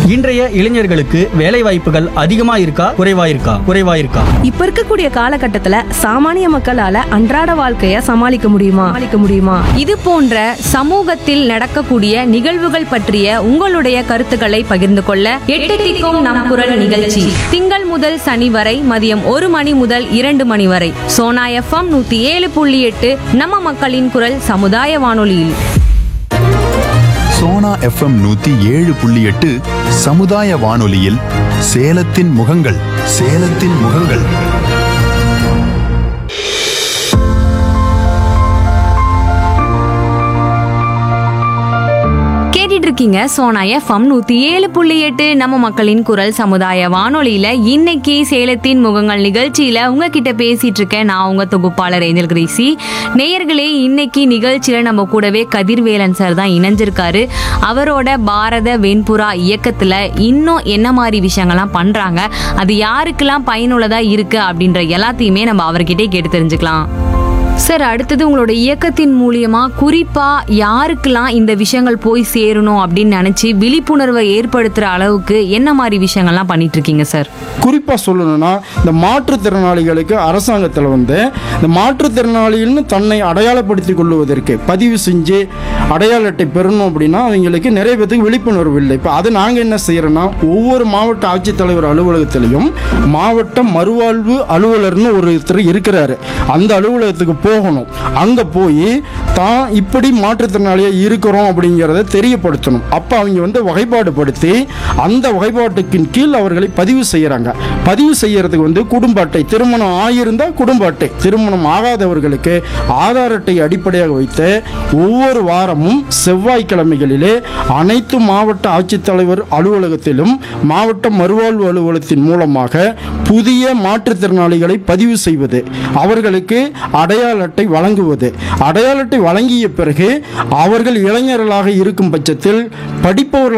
இன்றைய இளைஞர்களுக்கு வேலை வாய்ப்புகள் அதிகமா இருக்கா குறைவா இருக்கா குறைவா இருக்கா இப்ப இருக்கக்கூடிய காலகட்டத்துல சாமானிய மக்களால அன்றாட வாழ்க்கைய சமாளிக்க முடியுமா சமாளிக்க முடியுமா இது போன்ற சமூகத்தில் நடக்கக்கூடிய நிகழ்வுகள் பற்றிய உங்களுடைய கருத்துக்களை பகிர்ந்து கொள்ள எட்டு திக்கும் நம் குரல் நிகழ்ச்சி திங்கள் முதல் சனி வரை மதியம் ஒரு மணி முதல் இரண்டு மணி வரை சோனா எஃப்எம் நூத்தி ஏழு புள்ளி எட்டு நம்ம மக்களின் குரல் சமுதாய வானொலியில் சோனா எஃப்எம் நூத்தி ஏழு புள்ளி எட்டு சமுதாய வானொலியில் சேலத்தின் முகங்கள் சேலத்தின் முகங்கள் கேட்டுட்டு இருக்கீங்க சோனா எஃப்எம் நூத்தி ஏழு புள்ளி எட்டு நம்ம மக்களின் குரல் சமுதாய வானொலியில இன்னைக்கு சேலத்தின் முகங்கள் நிகழ்ச்சியில உங்ககிட்ட பேசிட்டு இருக்கேன் நான் உங்க தொகுப்பாளர் ஏஞ்சல் கிரேசி நேயர்களே இன்னைக்கு நிகழ்ச்சியில நம்ம கூடவே கதிர்வேலன் சார் தான் இணைஞ்சிருக்காரு அவரோட பாரத வெண்புறா இயக்கத்துல இன்னும் என்ன மாதிரி விஷயங்கள்லாம் பண்றாங்க அது யாருக்கெல்லாம் பயனுள்ளதா இருக்கு அப்படின்ற எல்லாத்தையுமே நம்ம அவர்கிட்டே கேட்டு தெரிஞ்சுக்கலாம் சார் அடுத்தது உங்களோட இயக்கத்தின் மூலியமா குறிப்பா யாருக்கெல்லாம் இந்த விஷயங்கள் போய் சேரணும் அப்படின்னு நினைச்சு விழிப்புணர்வை ஏற்படுத்துற அளவுக்கு என்ன மாதிரி விஷயங்கள்லாம் பண்ணிட்டு இருக்கீங்க சார் குறிப்பாக சொல்லணும்னா இந்த மாற்றுத்திறனாளிகளுக்கு அரசாங்கத்தில் வந்து இந்த மாற்றுத்திறனாளிகள்னு தன்னை அடையாளப்படுத்தி கொள்வதற்கு பதிவு செஞ்சு அடையாள அட்டை பெறணும் அப்படின்னா அவங்களுக்கு நிறைய பேத்துக்கு விழிப்புணர்வு இல்லை இப்போ அது நாங்கள் என்ன செய்கிறோன்னா ஒவ்வொரு மாவட்ட ஆட்சித்தலைவர் அலுவலகத்திலையும் மாவட்ட மறுவாழ்வு அலுவலர்னு ஒருத்தர் இருக்கிறாரு அந்த அலுவலகத்துக்கு போகணும் அங்கே போய் தான் இப்படி மாற்றுத்திறனாளியாக இருக்கிறோம் அப்படிங்கிறத தெரியப்படுத்தணும் அப்போ அவங்க வந்து வகைப்பாடுபடுத்தி அந்த வகைப்பாட்டுக்கின் கீழ் அவர்களை பதிவு செய்கிறாங்க பதிவு செய்யறதுக்கு வந்து குடும்ப அட்டை திருமணம் ஆகியிருந்தால் குடும்ப அட்டை திருமணம் ஆகாதவர்களுக்கு ஆதார் அட்டை அடிப்படையாக வைத்து ஒவ்வொரு வாரமும் செவ்வாய்க்கிழமைகளிலே அனைத்து மாவட்ட ஆட்சித்தலைவர் அலுவலகத்திலும் மாவட்ட மறுவாழ்வு அலுவலகத்தின் மூலமாக புதிய மாற்றுத்திறனாளிகளை பதிவு செய்வது அவர்களுக்கு அடையாள அட்டை வழங்குவது அடையாள அட்டை வழங்கிய பிறகு அவர்கள் இளைஞர்களாக இருக்கும் பட்சத்தில் படிப்பவர்களாக